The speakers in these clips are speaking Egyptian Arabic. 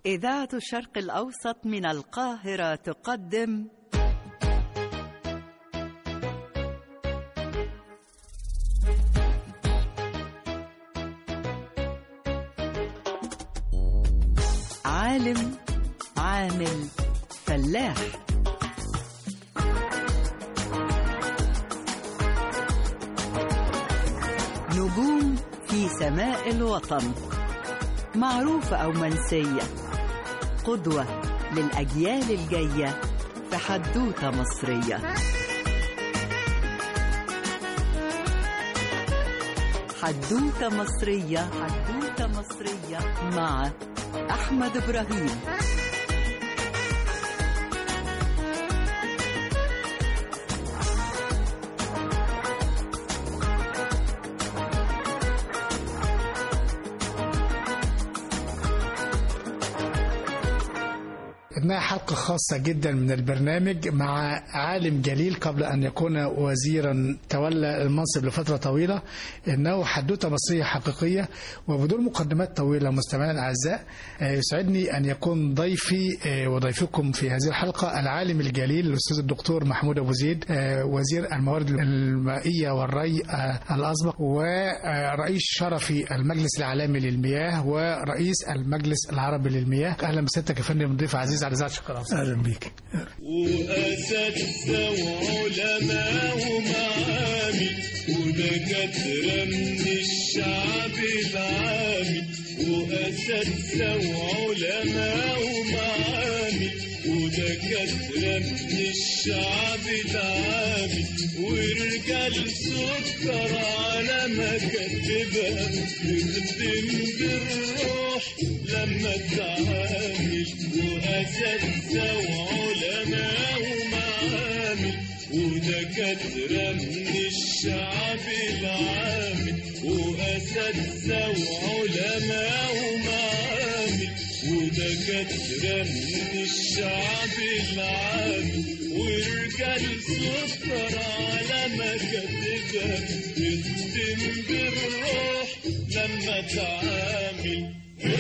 إذاعة الشرق الأوسط من القاهرة تقدم عالم عامل فلاح نجوم في سماء الوطن معروفة أو منسية قدوة للأجيال الجاية في حدوتة مصرية حدوتة مصرية حدوتة مصرية مع أحمد إبراهيم إنها حلقة خاصة جدا من البرنامج مع عالم جليل قبل أن يكون وزيرا تولى المنصب لفترة طويلة إنه حدوتة مصرية حقيقية وبدون مقدمات طويلة مستمعينا الأعزاء آه، يسعدني أن يكون ضيفي آه، وضيفكم في هذه الحلقة العالم الجليل الأستاذ الدكتور محمود أبو زيد آه، وزير الموارد المائية والري آه، الأسبق ورئيس شرفي المجلس العالمي للمياه ورئيس المجلس العربي للمياه أهلا بسيادتك يا فندم ضيف عزيز على إذاعة شكرا اهلا بيك وأساتذة وعلماء ومعامل ودكاترة من الشعب العامي وأساتذة وعلماء ومعامل ودكاترة من الشعب العامي ورجال سكر على مكاتبها تخدم بالروح لما تعامل وأساتذة وعلماء ومعامل ودكاترة من الشعب العامل وأساتذة وعلماء ومعامل ودكاترة من الشعب العامل ورجال سكر على مكاتبها تخدم بالروح لما تعامل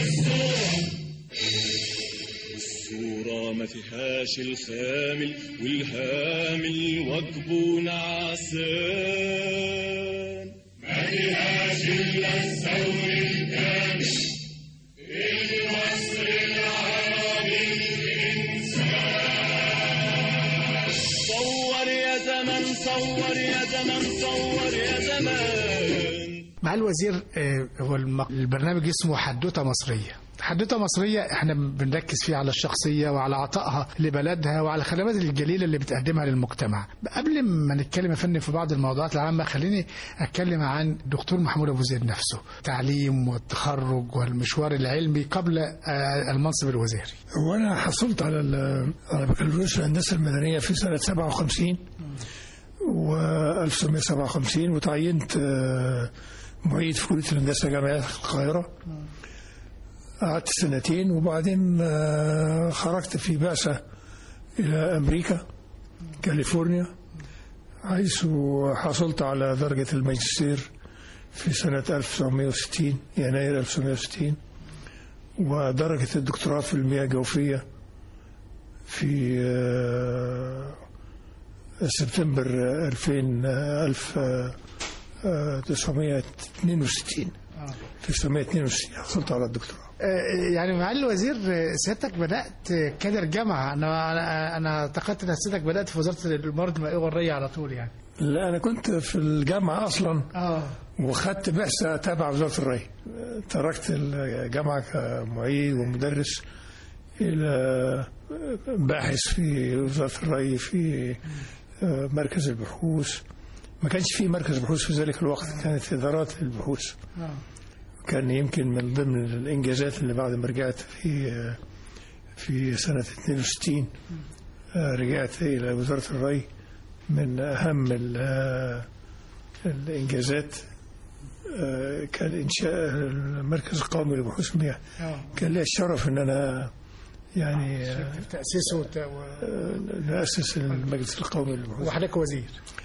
الصورة ما فيهاش الخامل والهامل واجبه نعسان ما فيهاش إلا الثور الكامل المصر العربي الإنسان صور يا زمن صور يا زمن صور يا زمان مع الوزير آه، هو الم- البرنامج اسمه حدوتة مصرية حدوتة مصرية احنا بنركز فيه على الشخصية وعلى عطائها لبلدها وعلى الخدمات الجليلة اللي بتقدمها للمجتمع قبل ما نتكلم يا فندم في بعض الموضوعات العامة خليني اتكلم عن الدكتور محمود ابو زيد نفسه التعليم والتخرج والمشوار العلمي قبل آه، المنصب الوزاري وانا حصلت على ال- على بكالوريوس الهندسه المدنيه في سنه 57 و 1957 وتعينت آه، معيد في كليه الهندسه جامعه القاهره قعدت سنتين وبعدين آه، خرجت في بعثه الى امريكا كاليفورنيا حيث حصلت على درجه الماجستير في سنه 1960 يناير 1960 ودرجة الدكتوراه في المياه الجوفية في آه، سبتمبر 2000 آه، 1962 في 1962 حصلت على الدكتوراه آه، يعني معالي الوزير آه، سيادتك بدأت آه، كادر جامعة أنا أنا أنا اعتقدت إن سيادتك بدأت في وزارة الموارد المائية والري على طول يعني لا أنا كنت في الجامعة أصلا اه وخدت بعثة تابع وزارة الري تركت الجامعة كمعيد ومدرس إلى باحث في وزارة الري في مركز البحوث ما كانش في مركز بحوث في ذلك الوقت كانت إدارات البحوث اه كان يمكن من ضمن الإنجازات اللي بعد ما رجعت في في سنة 62 رجعت إلى وزارة الري من أهم ال- الإنجازات آه، كان إنشاء المركز القومي لبحوث المياه اه كان لي الشرف إن أنا يعني آه، في تأسيسه وت- و- آه، نأسس المجلس القومي للبحوث وحضرتك وزير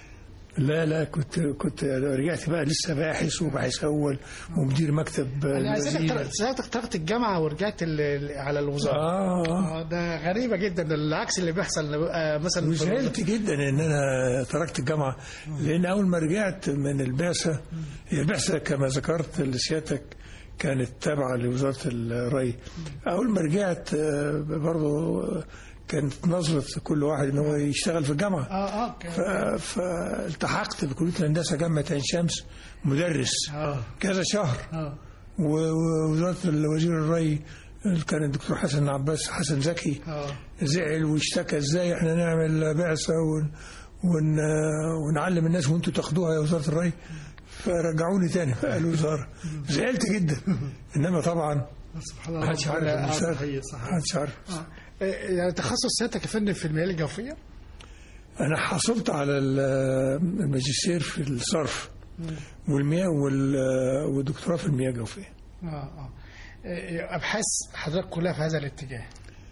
لا لا كنت كنت رجعت بقى لسه باحث وباحث اول ومدير مكتب انا الوزير. سيادتك سيادتك تركت الجامعه ورجعت ال- ال- على الوزاره اه اه ده غريبه جدا ده العكس اللي بيحصل آه، مثلا في وزعلت جدا ان انا تركت الجامعه لان اول ما رجعت من البعثه هي البعثه كما ذكرت لسيادتك كانت تابعه لوزاره الري اول ما رجعت آه، برضه كانت نظره كل واحد ان هو يشتغل في الجامعه اه اه كان- ف- فالتحقت بكليه الهندسه جامعه عين شمس مدرس اه كذا شهر اه و- ووزاره وزير الري كان الدكتور حسن عباس حسن زكي اه زعل واشتكى ازاي احنا نعمل بعثه ون ون ونعلم الناس وانتوا تاخدوها يا وزاره الري فرجعوني تاني بقى الوزاره زعلت جدا انما طبعا سبحان الله ما حدش عارف آه، المثال صحيح ما صحيح حدش عارف آه. آه، يعني تخصص سيادتك يا فندم في المياه الجوفيه انا حصلت على ال- الماجستير في الصرف والمياه وال- والدكتوراه في المياه الجوفيه اه اه آه، ابحاث حضرتك كلها في هذا الاتجاه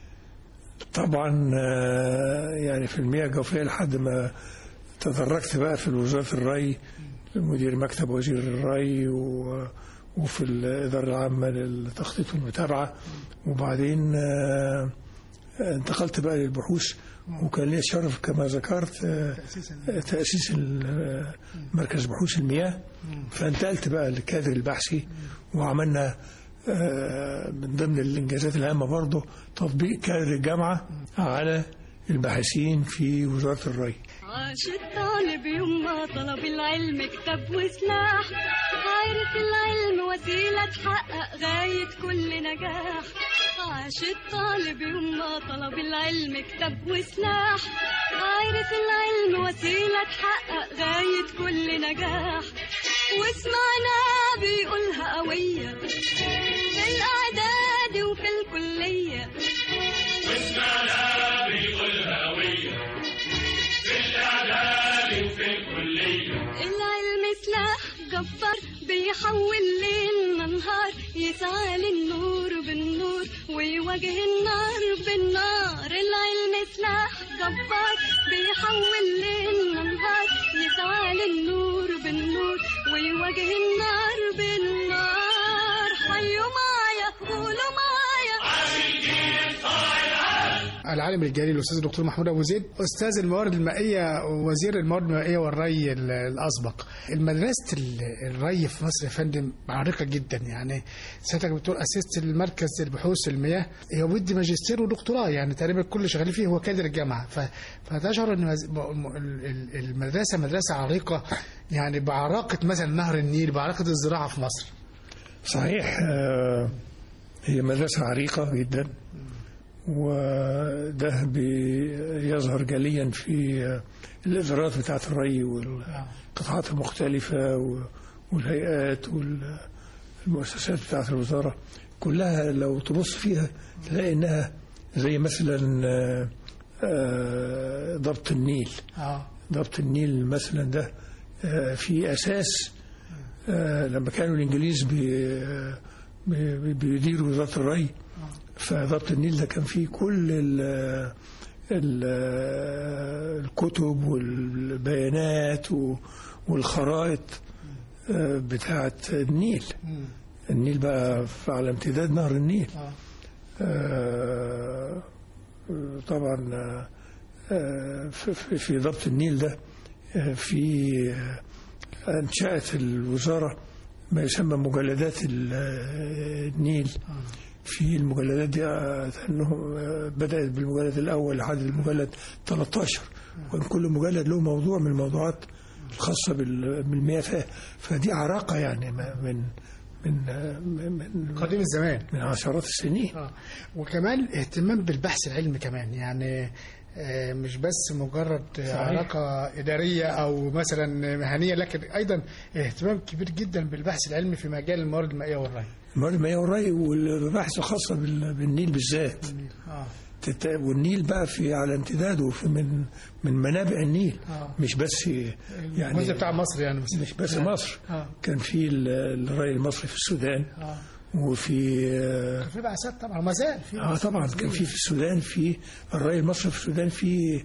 طبعا آه، يعني في المياه الجوفيه لحد ما تدرجت بقى في وزاره الري مدير مكتب وزير الري و وفي الإدارة العامة للتخطيط والمتابعة وبعدين آه، انتقلت بقى للبحوث وكان لي الشرف كما ذكرت آه، تأسيس ال- آه، مركز بحوث المياه فانتقلت بقى للكادر البحثي وعملنا آه، من ضمن الإنجازات الهامة برضه تطبيق كادر الجامعة على الباحثين في وزارة الري عاش الطالب يوم ما طلب العلم كتاب وسلاح عارف العلم وسيلة تحقق غاية كل نجاح عاش الطالب يوم ما طلب العلم كتاب وسلاح عارف العلم وسيلة تحقق غاية كل نجاح واسمعنا بيقولها قوية في الإعداد وفي الكلية العلم سلاح جبار بيحول ليل نهار يسعى للنور بالنور ويواجه النار بالنار العلم سلاح جبار بيحول ليل نهار يسعى للنور بالنور ويواجه النار بالنار حيوا معايا قولوا معايا العالم الجليل الاستاذ الدكتور محمود ابو زيد استاذ الموارد المائيه ووزير الموارد المائيه والري ال- الاسبق المدرسه ال- الري في مصر يا فندم عريقه جدا يعني سيادتك بتقول اسست المركز البحوث المياه هو بيدي ماجستير ودكتوراه يعني تقريبا كل اللي شغالين فيه هو كادر الجامعه ف- فتشعر ان مز- م- م- ال- ال- المدرسه مدرسه عريقه يعني بعراقه مثلا نهر النيل بعراقه الزراعه في مصر صحيح آه، هي مدرسة عريقة جدا وده بيظهر جليا في آه، الإدارات بتاعة الري والقطاعات المختلفة و- والهيئات والمؤسسات بتاعة الوزارة كلها لو تبص فيها تلاقي إنها زي مثلا آه، آه، ضبط النيل اه ضبط النيل مثلا ده آه، في اساس آه، لما كانوا الانجليز بي- بي- بيديروا وزاره الري فضبط النيل ده كان فيه كل ال ال الكتب والبيانات و- والخرائط آه، بتاعه النيل النيل بقى في- على امتداد نهر النيل اه آه، طبعا آه، في- في في ضبط النيل ده آه، في آه، أنشأت الوزارة ما يسمى مجلدات ال- آه، النيل في المجلدات دي آه، أنه آه، بدأت بالمجلد الأول لحد المجلد 13 وكان كل مجلد له موضوع من الموضوعات الخاصة بال- بالمياه ف- فدي عراقة يعني ما- من من آه، من قديم الزمان من عشرات السنين آه. وكمان اهتمام بالبحث العلمي كمان يعني آه، مش بس مجرد علاقة إدارية أو مثلا مهنية لكن أيضا اهتمام كبير جدا بالبحث العلمي في مجال الموارد المائية والري الموارد المائية والري والبحث الخاصة بال- بالنيل بالذات آه. تت- والنيل بقى في على امتداده في من من منابع النيل آه. مش بس يعني الجزء بتاع مصر يعني مثلا مش بس مصر آه. كان في ال- الري المصري في السودان آه. وفي آه، كان في بعثات طبعا وما زال في اه طبعا كان في في السودان في الري المصري في السودان في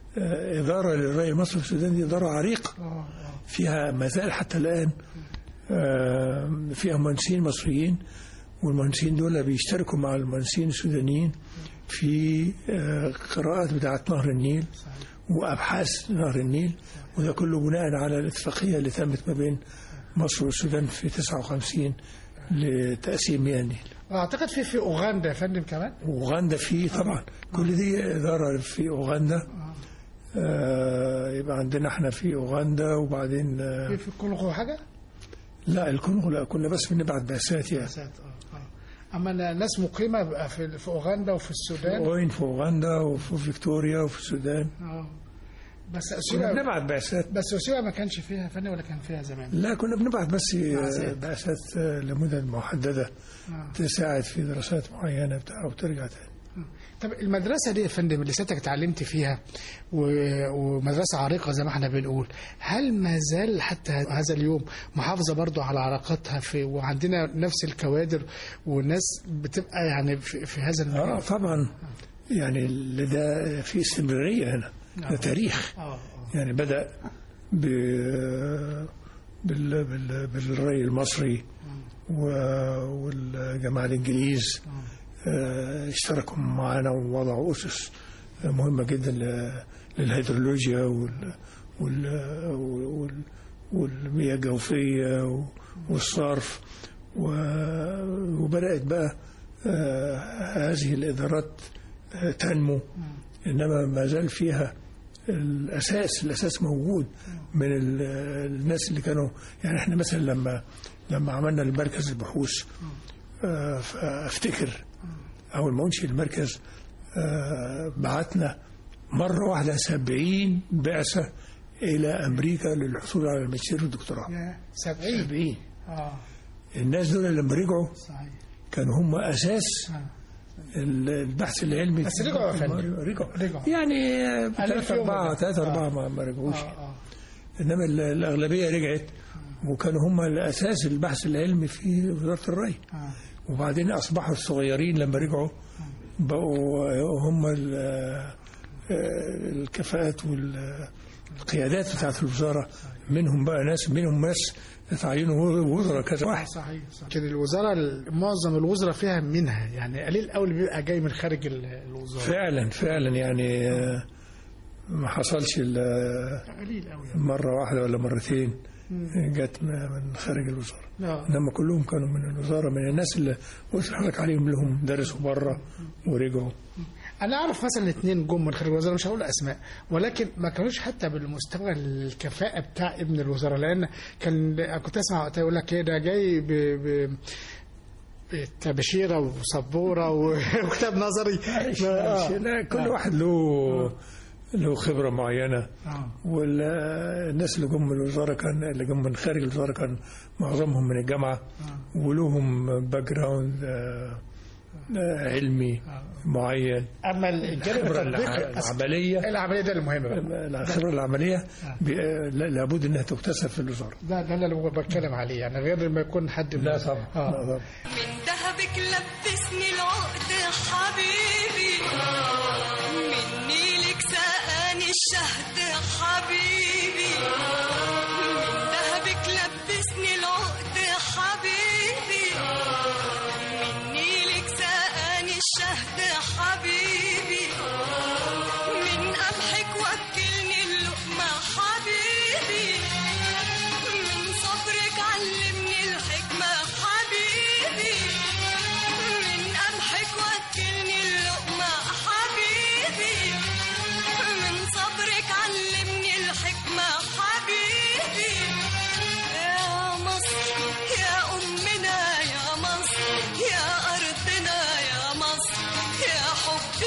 آه، إدارة للري المصري في السودان دي إدارة عريقة آه، فيها ما زال حتى الآن آه، فيها مهندسين مصريين والمهندسين دول بيشتركوا مع المهندسين السودانيين في آه، قراءات بتاعة نهر النيل وأبحاث نهر النيل وده كله بناء على الاتفاقية اللي تمت ما بين مصر والسودان في 59 لتقسيم مياه النيل اعتقد في في اوغندا يا فندم كمان واوغندا فيه طبعا كل دي اداره في اوغندا آه يبقى عندنا احنا في اوغندا وبعدين آه في في الكونغو حاجه لا الكونغو لا كنا بس بنبعت بعثات يعني سات، آه، آه. اما أنا ناس مقيمه بقى في في اوغندا وفي السودان وين في اوغندا وفي فيكتوريا وفي السودان اه بس كنا اثيوبيا بنبعت بعثات بس اثيوبيا ما كانش فيها فندم ولا كان فيها زمان لا كنا بنبعت بس آه، بعثات. بعثات آه، لمدد محدده آه. تساعد في دراسات معينه بتاع وترجع تاني طب المدرسة دي يا فندم اللي سيادتك اتعلمت فيها و- ومدرسة عريقة زي ما احنا بنقول هل ما زال حتى هذا اليوم محافظة برضو على علاقاتها في وعندنا نفس الكوادر والناس بتبقى يعني في, في هذا اه المجال طبعا يعني اللي ده في استمراريه هنا ده تاريخ اه يعني بدأ ب بال بال بالري المصري و- والجماعة الإنجليز آه، اشتركوا معنا ووضعوا أسس مهمة جدا ل- للهيدرولوجيا وال وال وال- والمياه الجوفية والصرف و- وبدأت بقى آه، هذه الإدارات آه، تنمو إنما ما زال فيها الاساس الاساس موجود من ال- الناس اللي كانوا يعني احنا مثلا لما لما عملنا المركز البحوث آه، فافتكر اول ما انشئ المركز آه، بعتنا مره واحده سبعين بعثه الى امريكا للحصول على الماجستير والدكتوراه يا سبعين 70 اه الناس دول لما رجعوا صحيح كانوا هم اساس آه. البحث العلمي بس رجعوا يا فندم. رجعوا رجعوا. يعني ألف ثلاثة يوم أربعة ولا؟ ثلاثة آه. أربعة ما- ما رجعوش اه اه انما ال- الاغلبيه رجعت وكانوا هم الاساس البحث العلمي في وزاره الري اه وبعدين اصبحوا الصغيرين لما رجعوا بقوا هم ال- آه، الكفاءات والقيادات بتاعت الوزاره منهم بقى ناس منهم ناس تعينوا وزراء كذا واحد صحيح صحيح كده الوزاره معظم الوزراء فيها منها يعني قليل قوي اللي بيبقى جاي من خارج ال- الوزاره فعلا فعلا يعني آه، ما حصلش الا قليل قوي مره واحده ولا مرتين جت من خارج الوزاره اه انما كلهم كانوا من الوزاره من الناس اللي قلت لحضرتك عليهم لهم درسوا بره ورجعوا انا اعرف مثلا اثنين جم من خارج الوزاره مش هقول اسماء ولكن ما كانوش حتى بالمستوى الكفاءه بتاع ابن الوزاره لان كان كنت اسمع وقتها يقول لك ايه ده جاي ب, ب تبشيره وسبوره و- وكتاب نظري آه. لا كل واحد له له خبره معينه آه. والناس اللي جم من الوزاره كان اللي جم من خارج الوزاره كان معظمهم من الجامعه ولهم باك جراوند علمي معين اما الجانب الخبره التطبيقي الع- العمليه العمليه ده المهم بقى الخبره العمليه بي- لا- لابد انها تكتسب في الوزاره ده ده اللي بتكلم عليه يعني غير ما يكون حد من لا طبعا آه. لا طبعا من ذهبك لبسني العقد حبيبي من نيلك سقاني الشهد حبيبي من ذهبك لبسني العقد حبيبي من نيلك سقاني الشهد حبيبي من قمحك وكلني اللقمة حبيبي من صبرك علمني الحكمة حبيبي من قمحك وكلني اللقمة حبيبي من صبرك علمني الحكمة حبيبي يا مصر يا أمنا يا مصر يا أرضنا يا مصر يا حب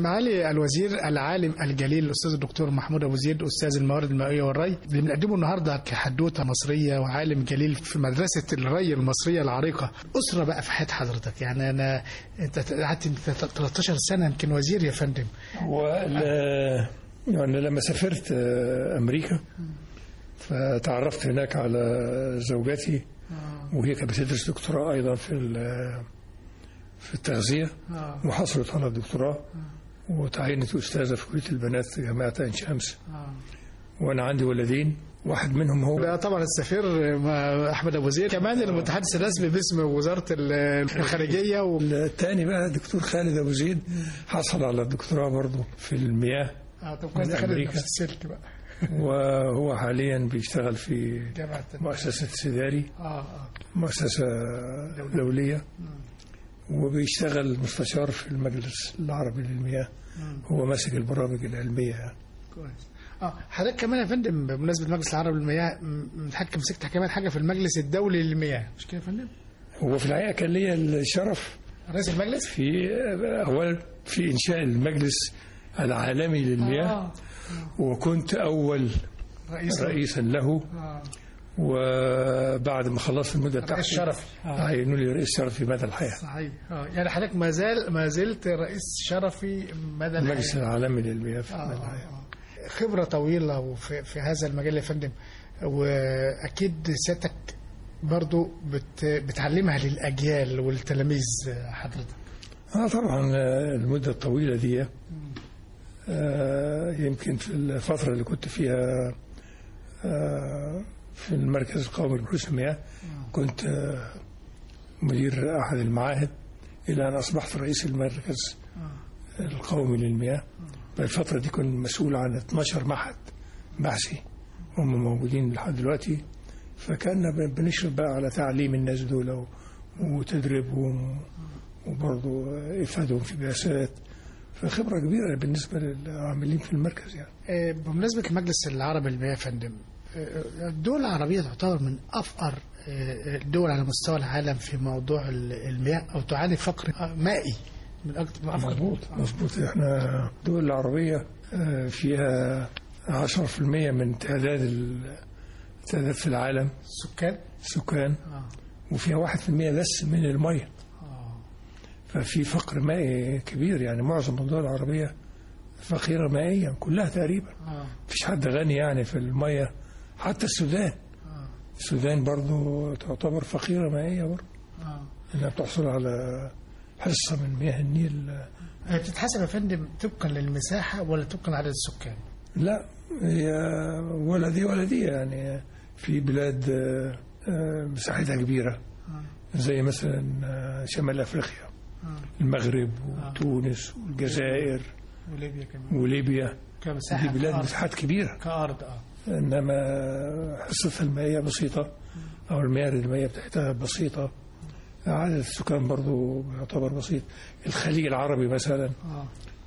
معالي الوزير العالم الجليل الاستاذ الدكتور محمود ابو زيد استاذ الموارد المائيه والري اللي بنقدمه النهارده كحدوته مصريه وعالم جليل في مدرسه الري المصريه العريقه اسره بقى في حياه حضرتك يعني انا انت قعدت انت 13 سنه يمكن وزير يا فندم ولا يعني لما سافرت آه، أمريكا فتعرفت هناك على زوجتي وهي كانت بتدرس دكتوراه أيضا في ال- في التغذية وحصلت على الدكتوراه وتعينت أستاذة في كلية البنات في جامعة عين شمس وأنا عندي ولدين واحد منهم هو لا طبعا السفير ما- احمد ابو زيد كمان المتحدث الرسمي باسم وزاره ال- الخارجيه و... الثاني بقى دكتور خالد أبو زيد حصل على الدكتوراه برضه في المياه اه طب كويس من دخلت أمريكا. نفس السلك بقى وهو حاليا بيشتغل في جامعه مؤسسة سداري اه اه مؤسسة دولية وبيشتغل مستشار في المجلس العربي للمياه هو ماسك البرامج العلمية يعني. كويس اه حضرتك كمان يا فندم بمناسبه المجلس العربي للمياه م- متحكم مسكت كمان حاجه في المجلس الدولي للمياه مش كده يا فندم؟ هو في الحقيقة كان ليا الشرف رئيس المجلس؟ في أولا في إنشاء المجلس العالمي للمياه اه وكنت أول رئيس رئيسا له آه. وبعد ما خلصت المدة بتاعتي رئيس شرفي اه عينوا لي رئيس شرفي مدى الحياة صحيح اه يعني حضرتك ما زال ما زلت رئيس شرفي مدى المجلس الحياة. العالمي للمياه في آه، مدى آه، الحياة آه. خبرة طويلة وفي في هذا المجال يا فندم وأكيد سيادتك برضو بت بتعلمها للأجيال والتلاميذ حضرتك اه طبعا آه، المدة الطويلة دي آه، يمكن في الفترة اللي كنت فيها آه، في المركز القومي لبحوث المياه كنت آه، مدير أحد المعاهد إلى أن أصبحت رئيس المركز القومي للمياه الفترة دي كنت مسؤول عن 12 معهد بحثي هم موجودين لحد دلوقتي فكنا بن- بنشرف بقى على تعليم الناس دول و- وتدريبهم وبرضه إفادهم في بعثات فخبرة كبيرة بالنسبة للعاملين في المركز يعني آه، بمناسبة المجلس العربي للمياه يا فندم آه، الدول العربية تعتبر من أفقر آه، الدول على مستوى العالم في موضوع ال- المياه أو تعاني فقر آه، مائي من أكثر من أفقر مظبوط مظبوط احنا الدول العربية آه، فيها 10% من تعداد ال- التعداد في العالم السكان سكان آه. وفيها 1% بس من المية آه. ففي فقر مائي كبير يعني معظم الدول العربية فقيرة مائيا كلها تقريبا آه. مفيش حد غني يعني في المية حتى السودان آه. السودان برضو تعتبر فقيرة مائية برضو آه. انها بتحصل على حصة من مياه النيل هي بتتحسب يا فندم طبقا للمساحة ولا طبقا لعدد السكان؟ لا هي ولا دي ولا دي يعني في بلاد آه، آه، مساحتها كبيرة زي مثلا آه، شمال أفريقيا المغرب وتونس والجزائر وليبيا كمان وليبيا كمساحة دي بلاد كأرض. مساحات كبيرة كأرض اه إنما حصتها المائية بسيطة أو المياه المائية بتاعتها بسيطة عدد السكان برضو يعتبر بسيط الخليج العربي مثلا اه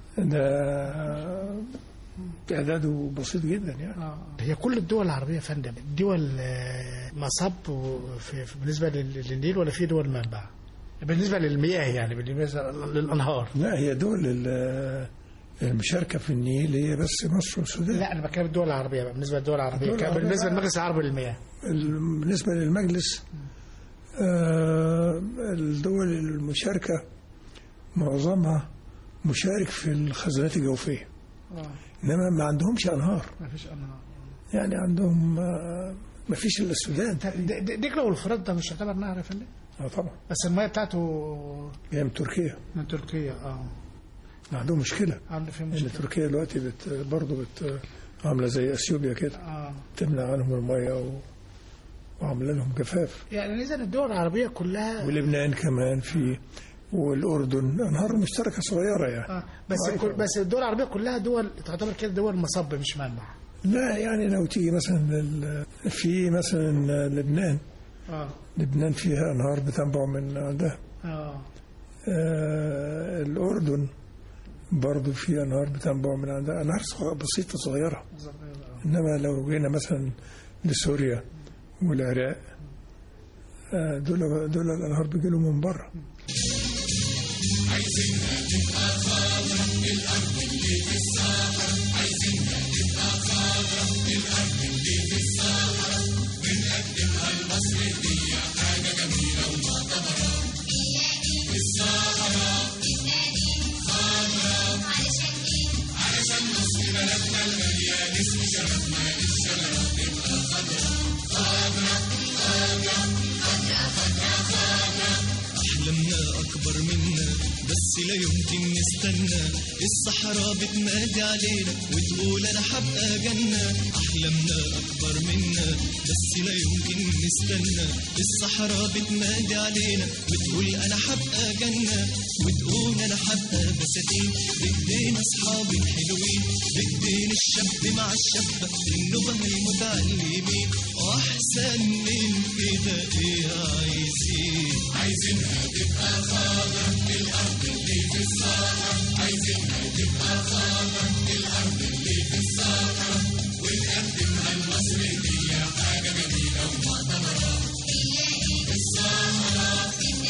ده تعداده بسيط جدا يعني آه. هي كل الدول العربية يا فندم دول آه، مصب في في- بالنسبة لل- للنيل ولا في دول منبع؟ بالنسبة للمياه يعني بالنسبة للأنهار لا هي دول ال- المشاركة في النيل هي بس مصر والسودان لا أنا بتكلم الدول العربية بقى بالنسبة للدول العربية الدول العربية بالنسبة بقى. للمجلس العربي للمياه ال- بالنسبة للمجلس آه، الدول المشاركة معظمها مشارك في الخزانات الجوفية إنما ما عندهمش أنهار ما فيش أنهار يعني عندهم آه، ما فيش إلا السودان د- د- دجلة والفرات ده مش يعتبر نهر يا فندم؟ اه طبعا بس المياه بتاعته جاي من تركيا من تركيا اه عندهم مشكلة عنده في إن مشكلة تركيا دلوقتي بت برضه بت عاملة زي أثيوبيا كده اه تمنع عنهم المية و... وعاملة لهم جفاف يعني إذا الدول العربية كلها ولبنان كمان في والأردن أنهار مشتركة صغيرة يعني آه. بس كل بس الدول العربية كلها دول تعتبر كده دول مصب مش منبع لا يعني لو تيجي مثلا لل... في مثلا لبنان اه لبنان فيها أنهار بتنبع من عندها اه آه الأردن برضو في أنهار بتنبع من عندها أنهار صغ- بسيطة صغيرة إنما لو جينا مثلا لسوريا والعراق آه، دول دول الأنهار بيجي لهم من بره أحلامنا أكبر منا بس لا يمكن نستنى الصحراء بتنادي علينا وتقول أنا حبقى جنة أحلامنا أكبر منا بس لا يمكن نستنى الصحراء بتنادي علينا وتقول أنا حبقى جنة وتقول أنا حبقى بساتين بإيدينا أصحابي الحلوين بإيدين الشاب مع الشابة النبه المتعلمين وأحسن من كده إيه عايزين عايزينها تبقى خضرا الأرض اللي في الصحراء عايزينها تبقى خضرا الأرض اللي في الصحراء ونقدمها لمصر دي حاجة جميلة ومعتبرة الصحراء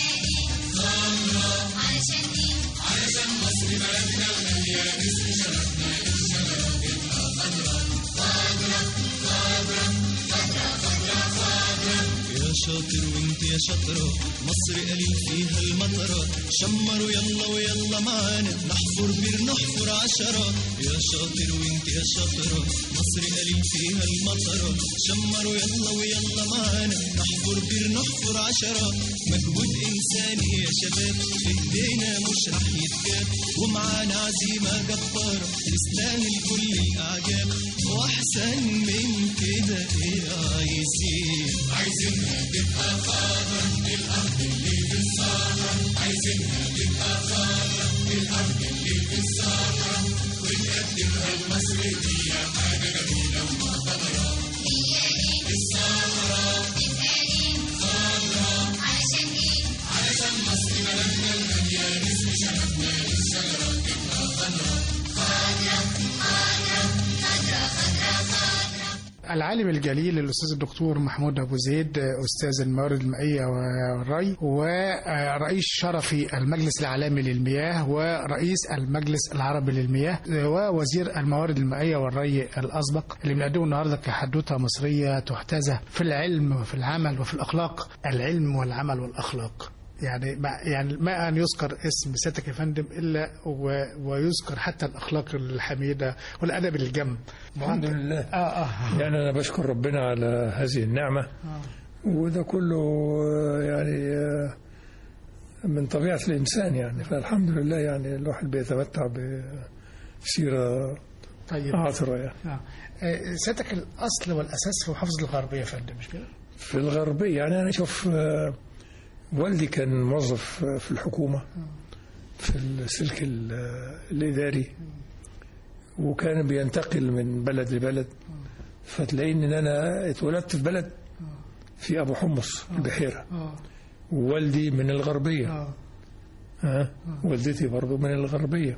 خضرا علشان مصر بلدنا الغالية اسم شرفنا الشجرة تبقى خضرا خضرا خضرا خضرا خضرا خضرا يا شاطر وانت يا شاطرة مصر قليل فيها المطرة شمروا يلا ويلا معانا نحفر بير نحفر عشرة يا شاطر وانت يا شاطرة مصر قليل فيها المطرة شمروا يلا ويلا معانا نحفر بير نحفر عشرة مجهود إنساني يا شباب إيدينا مش راح يتجاب ومعانا عزيمة جبارة تستاهل كل الأعجاب وأحسن من كده إيه عايزين عايزينها تبقى خضرا الأرض اللي في الصحراء عايزينها تبقى خضرا الأرض اللي في الصحراء ونقدمها لمصر دي حاجة جميلة ومعتبرة الصحراء خضرا علشان مصر بلدنا الغالية اسم شرفنا الشجرة تبقى خضرا خضرا خضرا خضرا خضرا خضرا العالم الجليل الاستاذ الدكتور محمود ابو زيد استاذ الموارد المائيه والري ورئيس شرفي المجلس العالمي للمياه ورئيس المجلس العربي للمياه ووزير الموارد المائيه والري الاسبق اللي بنقدمه النهارده كحدوته مصريه تحتذى في العلم وفي العمل وفي الاخلاق العلم والعمل والاخلاق يعني ما يعني ما ان يذكر اسم سيادتك يا فندم الا و- ويذكر حتى الاخلاق الحميده والادب الجم الحمد لله اه اه يعني أنا بشكر ربنا على هذه النعمة وده كله آه، يعني آه، من طبيعة الإنسان يعني فالحمد لله يعني الواحد بيتمتع بسيرة طيب عاطرة يعني آه. آه، سيادتك الاصل والاساس في محافظه الغربيه يا فندم مش كده؟ في الغربية يعني أنا شوف آه، والدي كان موظف آه، في الحكومة في السلك ال- آه، الإداري وكان بينتقل من بلد لبلد فتلاقيني إن أنا اتولدت في بلد في أبو حمص البحيرة اه ووالدي من الغربية اه ها والدتي برضو من الغربية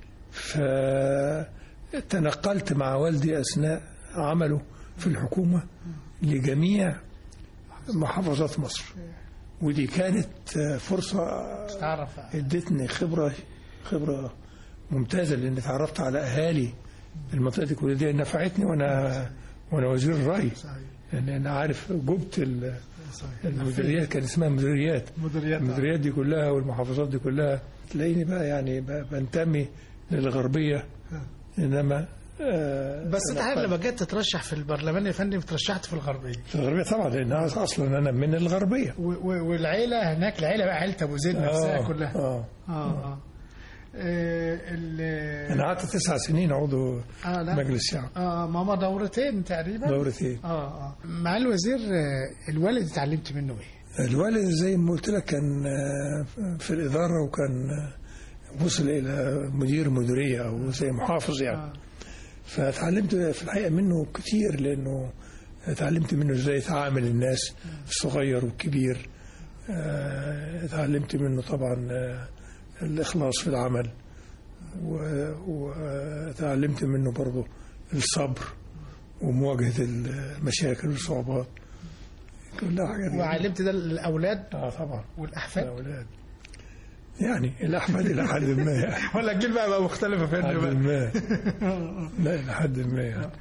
فتنقلت مع والدي أثناء عمله في الحكومة لجميع محافظات مصر ودي كانت فرصة تعرف ادتني خبرة خبرة ممتازة لأن اتعرفت على أهالي المنطقة دي كلها دي نفعتني وأنا وأنا وزير الري صحيح لأن أنا عارف جبت ال- صحيح المديريات كان اسمها مديريات مديريات المديريات دي كلها والمحافظات دي كلها تلاقيني بقى يعني ب- بنتمي للغربية إنما آه، بس انت عارف أنا لما جيت تترشح في البرلمان يا فندم ترشحت في الغربيه في الغربية طبعا لأن أنا أصلا أنا من الغربية و- و- والعيله هناك العيله بقى عيله ابو زيد نفسها آه، كلها آه. اه اه آه، ال- أنا قعدت تسع سنين عضو اه لا مجلس شعب اه ماما دورتين تقريبا دورتين اه اه مع الوزير آه، الوالد اتعلمت منه ايه؟ الوالد زي ما قلت لك كان آه، في الإدارة وكان آه، وصل إلى مدير مديرية أو زي محافظ يعني آه. فتعلمت في الحقيقة منه كتير لأنه اتعلمت منه ازاي يتعامل الناس الصغير والكبير آه، اتعلمت منه طبعا آه، الإخلاص في العمل و- وتعلمت منه برضه الصبر ومواجهة المشاكل والصعوبات كلها حاجات جميلة. وعلمت ده للاولاد اه طبعا والاحفاد الأولاد يعني الأحمد إلى حد ما يعني ولا الجيل بقى بقى مختلفه في حد بقى ما لا إلى حد ما يعني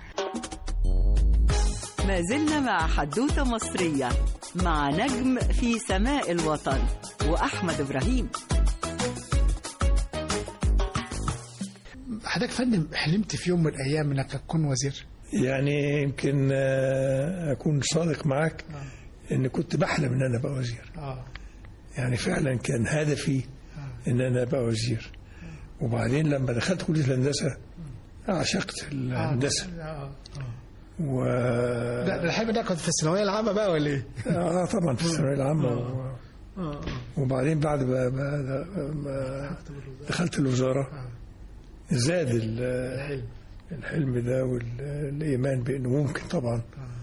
ما زلنا مع حدوتة مصرية مع نجم في سماء الوطن وأحمد إبراهيم حضرتك فندم حلمت في يوم من الايام انك تكون وزير يعني يمكن آه، أكون صادق معك إن كنت بحلم إن أنا أبقى وزير اه يعني فعلا كان هدفي إن أنا أبقى وزير وبعدين لما دخلت كلية الهندسة أعشقت الهندسة اه و لا ده الحلم ده كنت في الثانويه العامه بقى ولا ايه؟ اه طبعا في الثانويه العامه و... وبعدين بعد ما ما- ما دخلت الوزاره زاد ال- الحلم ده والايمان بانه ممكن طبعا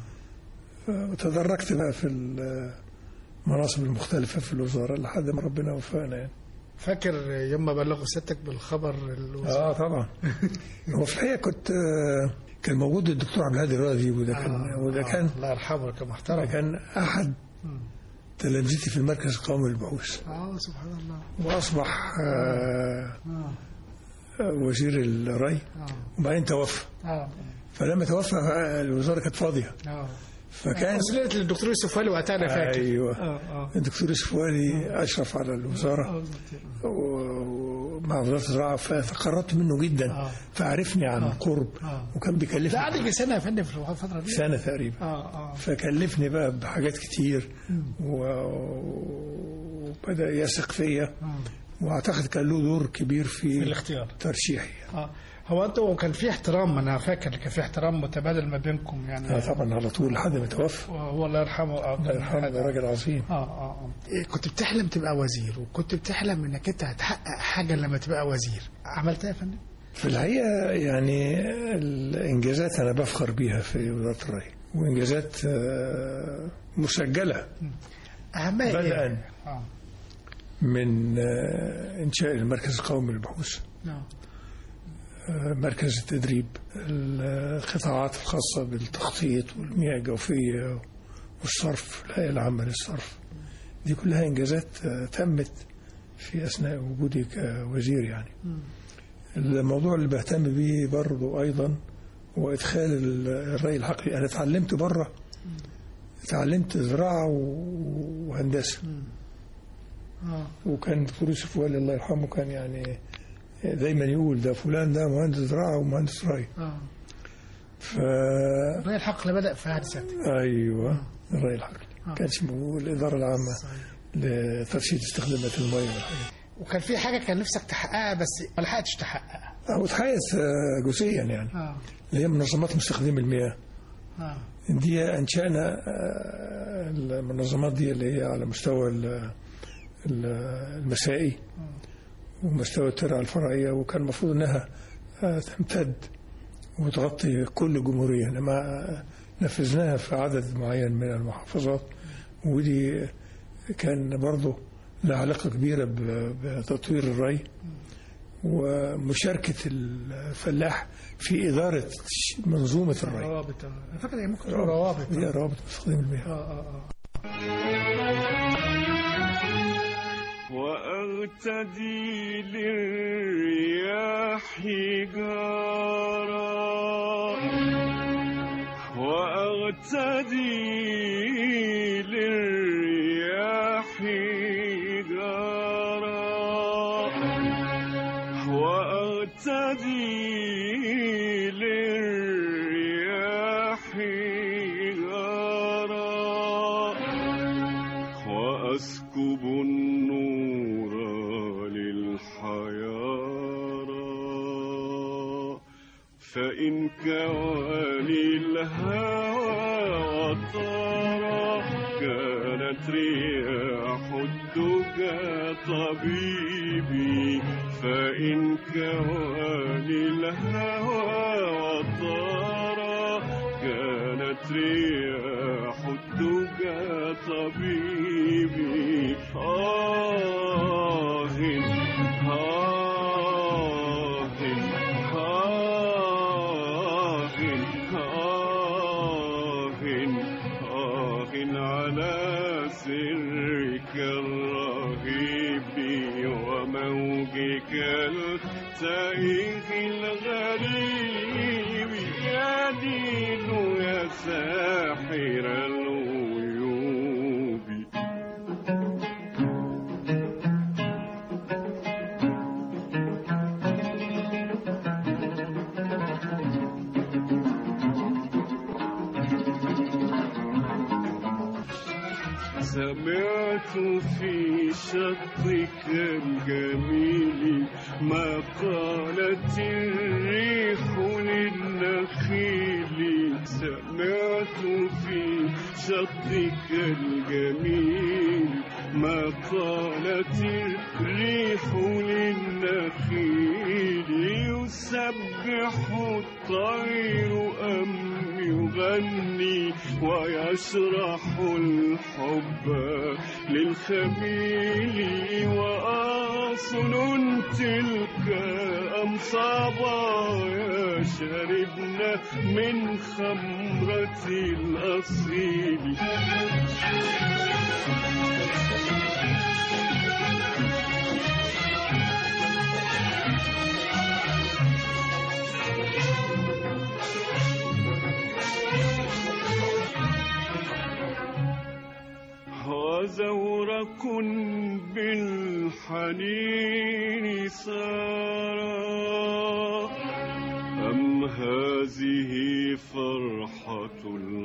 وتدرجت بقى في المناصب المختلفه في الوزاره لحد ما ربنا وفقنا يعني فاكر يوم ما بلغوا سيادتك بالخبر الوزير اه طبعا هو في الحقيقه كنت آه، كان موجود الدكتور عبد الهادي الرازي وده كان وده كان الله يرحمه كان محترم كان احد تلامذتي في المركز القومي للبحوث اه سبحان الله واصبح آه، آه، وزير الري وبعدين توفى اه فلما توفى آه، الوزاره كانت فاضيه اه فكان وصلت للدكتور يوسف والي وقتها انا فاكر ايوه اه اه الدكتور يوسف والي اشرف على الوزاره و- ومع وزاره الزراعه فتقربت منه جدا آه. فعرفني عن قرب آه. وكان ده بيكلفني قعد سنه يا فندم في الفتره دي سنه تقريبا اه اه فكلفني بقى بحاجات كتير و- وبدا يثق فيا واعتقد كان له دور كبير في في الاختيار ترشيحي اه هو انتوا كان في احترام انا فاكر كان في احترام متبادل ما بينكم يعني آه طبعا على طول لحد ما توفى هو الله يرحمه اه الله كان يرحمه ده حاجة- راجل عظيم اه اه اه إيه، كنت بتحلم تبقى وزير وكنت بتحلم انك انت هتحقق حاجه لما تبقى وزير عملتها يا فندم؟ في الحقيقة يعني الإنجازات أنا بفخر بيها في وزارة الري وإنجازات آه، مسجلة اهمها ايه؟ بدءا اه من آه، إنشاء المركز القومي للبحوث نعم آه، مركز التدريب القطاعات الخاصة بالتخطيط والمياه الجوفية والصرف الهيئة العامة للصرف دي كلها إنجازات آه، تمت في أثناء وجودي كوزير يعني الموضوع اللي بهتم بيه برضه أيضا هو إدخال ال- الري الحقلي أنا اتعلمت بره اتعلمت زراعة و- وهندسة اه وكان دكتور يوسف والي الله يرحمه كان يعني دايما يقول ده فلان ده مهندس زراعة ومهندس ري اه ف الرأي الحقل بدأ في هذه سنة ايوه الري الحقلي كان اسمه الإدارة العامة لترشيد استخدامات المياه والحاجات وكان في حاجة كان نفسك تحققها بس ما لحقتش تحققها أو اتحققت آه، جزئيا يعني اه اللي هي منظمات مستخدمي المياه اه دي أنشأنا آه، المنظمات دي اللي هي على مستوى ال- ال- المسائي ومستوى الترعة الفرعية وكان المفروض أنها آه، تمتد وتغطي كل الجمهورية إنما نفذناها في عدد معين من المحافظات ودي كان برضه لها علاقة كبيرة ب- بتطوير الري ومشاركة الفلاح في إدارة منظومة الري روابط انا فاكر هي ممكن تكون روابط هي روابط مستخدمي المياه اه اه اه وأغتدي للرياح جارا وأغتدي للرياح جارا وأغتدي للرياح جارا وأسكب النور للحيارى فإن كواني الهوى وطارا كانت رياح الدجى طبيبي فإن كواني الهوى وطارا كانت رياح الدجى طبيبي آه آه آه آه آه على سرك الرهيب وموجك التائه الغريب يا دين يا ساحر الغيوب سمعت في شطك الجميل ما قالت الريح للنخيل سمعت في شطك الجميل ما قالت الريح للنخيل يسبح الطير أم يغني ويشرح الحب للخبيل وأصل تلك أم صبايا شربنا من خمرة الأصيل وزورق بالحنين سارا أم هذه فرحة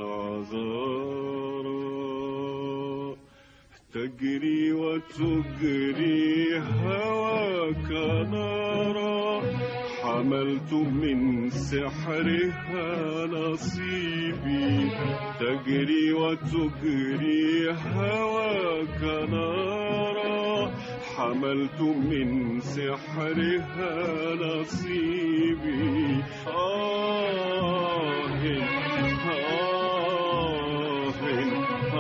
العذارى تجري وتجري هواك نارا حملت من سحرها نصيبي تجري وتجري هواك نارا حملت من سحرها نصيبي آه آه آه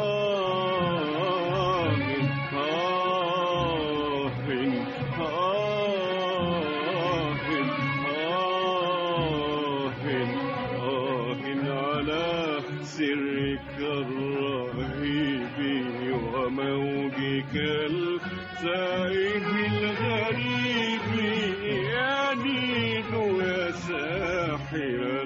على سرك الرهيب وموجك التائه الغريب يا نيل يا ساحر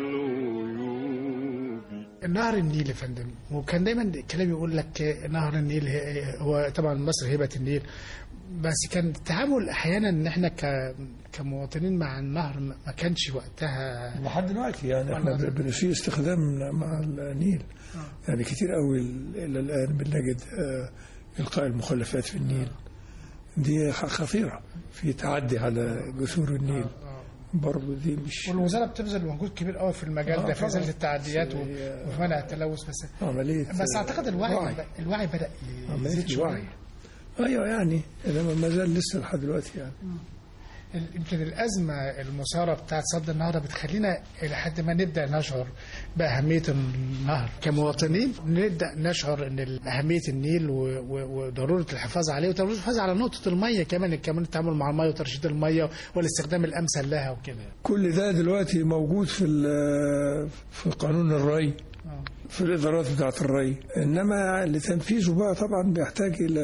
الغيوب نهر النيل يا فندم وكان دايما الكلام يقول لك نهر النيل هي- هو طبعا مصر هبه النيل بس كان التعامل احيانا ان احنا ك- كمواطنين مع النهر ما ما كانش وقتها لحد دلوقتي يعني احنا والله. بنسيء استخدامنا مع النيل يعني كتير قوي الى الان بنجد آه، القاء المخلفات في النيل دي ح- خطيره في تعدي على جسور النيل برضه دي مش والوزاره بتبذل مجهود كبير قوي في المجال آه ده في طبعاً. ازاله التعديات و- هي- وفي منع التلوث بس عمليه بس اعتقد الوعي وعي. الوعي بدا عمليه يزيد الوعي شويه ايوه يعني انما ما زال لسه لحد دلوقتي يعني ال- يمكن الأزمة المثارة بتاعت صد النهضة بتخلينا إلى حد ما نبدأ نشعر بأهمية النهر كمواطنين نبدأ نشعر إن ال- أهمية النيل و- و- وضرورة الحفاظ عليه وضرورة الحفاظ على نقطة المية كمان كمان التعامل مع المية وترشيد المية والاستخدام الأمثل لها وكده كل ده دلوقتي موجود في ال- في قانون الري آه. في الادارات بتاعه الري انما لتنفيذه بقى طبعا بيحتاج الى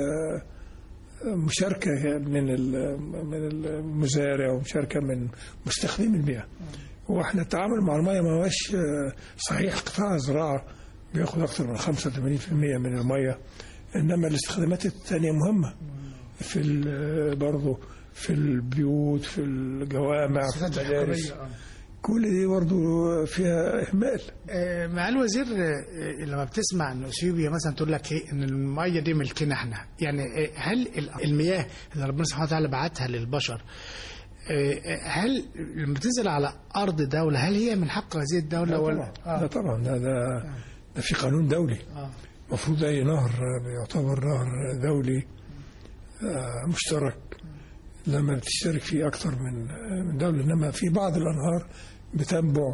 مشاركه من ال- من المزارع ومشاركه من مستخدمي المياه واحنا التعامل مع المياه ما هوش آه، صحيح قطاع الزراعه بياخد اكثر من 85% من المياه انما الاستخدامات الثانيه مهمه في ال- برضه في البيوت في الجوامع في الصفات المدارس الحكومية آه. كل دي برضه فيها اهمال آه، مع الوزير آه، لما بتسمع ان اثيوبيا مثلا تقول لك ايه ان الميه دي ملكنا احنا يعني آه، هل ال- المياه اللي ربنا سبحانه وتعالى بعتها للبشر آه، هل لما تنزل على ارض دوله هل هي من حق هذه الدوله لا ولا طبعا لا طبعا ده ده, ده في قانون دولي آه. المفروض اي نهر يعتبر نهر دولي آه، مشترك لما بتشترك فيه اكثر من من دوله انما في بعض الانهار بتنبع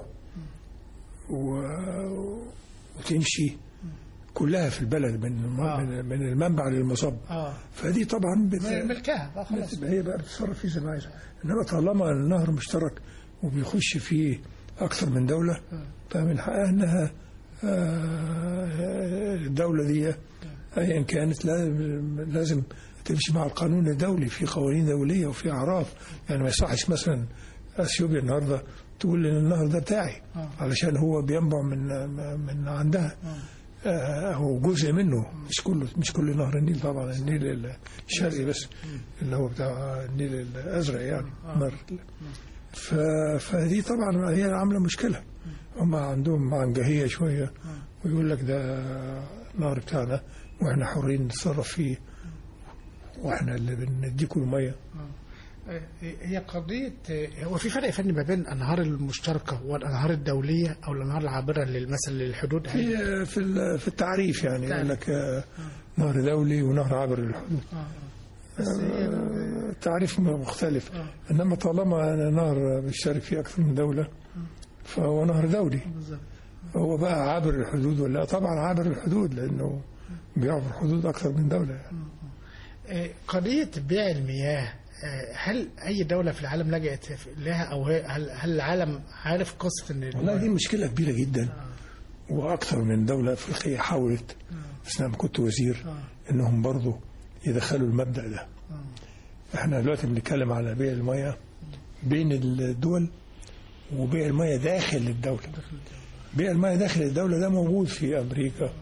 و- وتمشي كلها في البلد من الم- آه. من- من المنبع للمصب اه فدي طبعا بت... ملكها بقى خلاص بتبقى هي بقى بتتصرف فيه زي ما عايزه انما طالما النهر مشترك وبيخش فيه اكثر من دوله فمن حقها انها آه، الدوله دي ايا كانت لازم لازم تمشي مع القانون الدولي في قوانين دوليه وفي اعراف يعني ما يصحش مثلا اثيوبيا النهارده تقول ان النهر ده بتاعي علشان هو بينبع من من عندها آه، او جزء منه مش كله مش كل نهر النيل طبعا النيل الشرقي بس اللي هو بتاع النيل الازرق يعني نهر ف... فدي طبعا هي عامله مشكله هم عندهم عنجهيه شويه ويقول لك ده نهر بتاعنا واحنا حرين نتصرف فيه واحنا اللي بنديكم الميه هي قضية هو في فرق فني ما بين الأنهار المشتركة والأنهار الدولية أو الأنهار العابرة للمثل للحدود هل في في ال- في التعريف يعني يقول لك آه، نهر دولي ونهر عابر للحدود بس هي آه، تعريف مختلف انما طالما أنا نهر بيشترك فيه اكثر من دوله فهو نهر دولي بالظبط. هو بقى عابر الحدود ولا لا؟ طبعا عابر الحدود لانه بيعبر حدود اكثر من دوله يعني. آه، قضية بيع المياه آه، هل أي دولة في العالم لجأت لها أو هي- هل هل العالم عارف قصة إن والله دي مشكله كبيره جدا واكثر من دوله افريقيه حاولت اثناء ما كنت وزير انهم برضه يدخلوا المبدا ده احنا دلوقتي بنتكلم على بيع المياه بين الدول وبيع المياه داخل الدوله بيع المياه داخل الدوله ده موجود في امريكا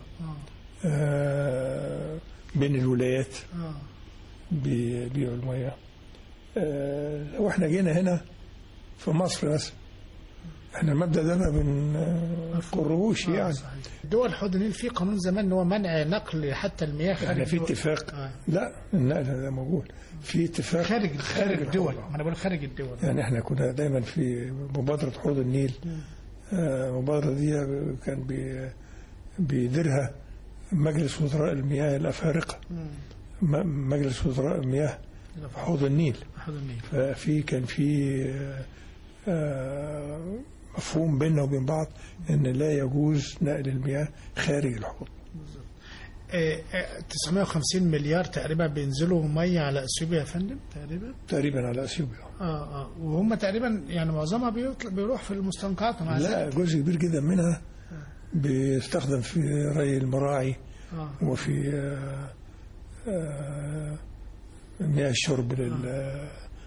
آه بين الولايات بيبيعوا المياه آه لو احنا جينا هنا في مصر بس احنا المبدا ده ما بنقربوش يعني دول حوض النيل في قانون زمان ان هو منع نقل حتى المياه خارج احنا في الدول. اتفاق آه. لا النقل ده موجود في اتفاق خارج خارج الدول الحوض. ما انا بقول خارج الدول يعني احنا كنا دايما في مبادرة حوض النيل آه، المبادرة دي كان بي- بيديرها مجلس وزراء المياه الأفارقة م- مجلس وزراء المياه في حوض النيل حوض النيل ففي كان في آه، آه، مفهوم بيننا وبين بعض ان لا يجوز نقل المياه خارج الحوض آه، آه، 950 مليار تقريبا بينزلوا ميه على اثيوبيا يا فندم تقريبا تقريبا على اثيوبيا اه اه وهم تقريبا يعني معظمها بيطلع بيروح في المستنقعات مع لا ذلك. جزء كبير جدا منها بيستخدم في ري المراعي آه. وفي آه، آه، مياه الشرب لل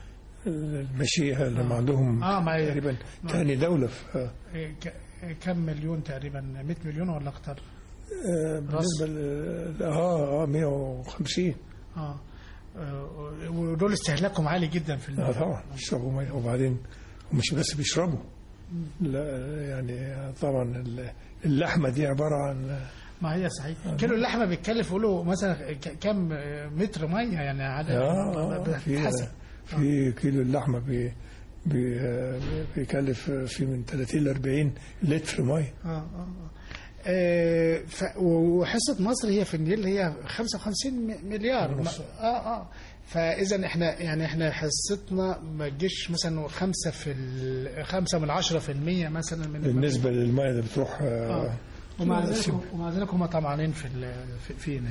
المشيئة اللي ما عندهم اه ما هي- تقريبا تاني دولة في آه، ك- آه، كم مليون تقريبا 100 مليون ولا اكتر آه، بالنسبة ل- اه اه 150 اه آه، ودول استهلاكهم عالي جدا في اه المياه طبعا بيشربوا مية وبعدين ومش بس بيشربوا لا يعني طبعا ال- اللحمة دي عبارة عن ما هي صحيح كيلو اللحمه بيتكلف يقولوا مثلا ك- كم متر ميه يعني عدد اه آه، في بتتحسب. في كيلو اللحمه بي بي بيكلف في من 30 ل 40 لتر ميه اه اه آه. آه، ف- وحصه مصر هي في النيل هي 55 م- مليار ونص. اه اه فاذا احنا يعني احنا حصتنا ما تجيش مثلا خمسة في ال- خمسة من عشرة في المية مثلا من بالنسبه للميه اللي بتروح آه. آه ومع ذلك أثيوبيا. ومع ذلك هم طمعانين في ال- في- فينا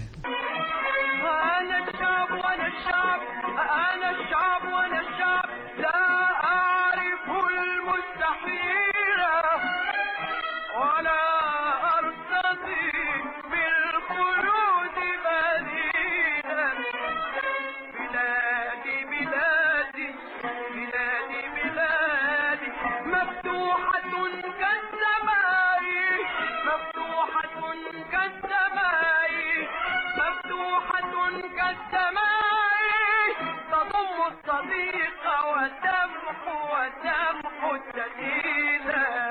أنا الشعب وأنا الشعب أنا الشعب وأنا الشعب لا أعرف المستحيل ولا أرتضي بالخلود بديلا بلادي بلادي بلادي بلادي مفتوحة كالسماء مفتوحة كالسماء مفتوحة كالسماء تضم الصديق وتمحو وتمحو الدليل